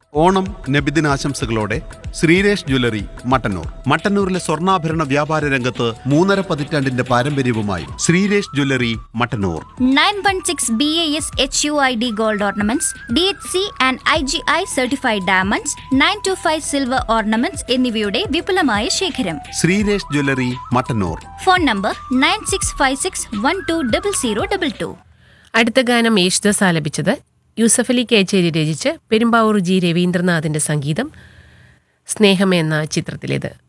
ഓണം നബിദിനാശംസകളോടെ ശ്രീരേഷ് ജ്വല്ലറി മട്ടന്നൂർ മട്ടന്നൂരിലെ സ്വർണ്ണാഭരണ വ്യാപാര രംഗത്ത് മൂന്നര പതിറ്റാണ്ടിന്റെ പാരമ്പര്യവുമായി Sreeresh jewellery Mattannur 916 BAS HUID gold ornaments, DHC and IGI certified diamonds, 925 silver ornaments എന്നിവയുടെ വിപുലമായ ശേഖരം Sreeresh jewellery Mattannur phone number nine six five six one two double zero double two അടുത്ത ഗാനം യേശുദാസ് ആലപിച്ചത് യൂസഫലി കേച്ചേരി രചിച്ച് പെരുമ്പാവൂർ ജി രവീന്ദ്രനാഥിന്റെ സംഗീതം സ്നേഹം എന്ന ചിത്രത്തിലേത്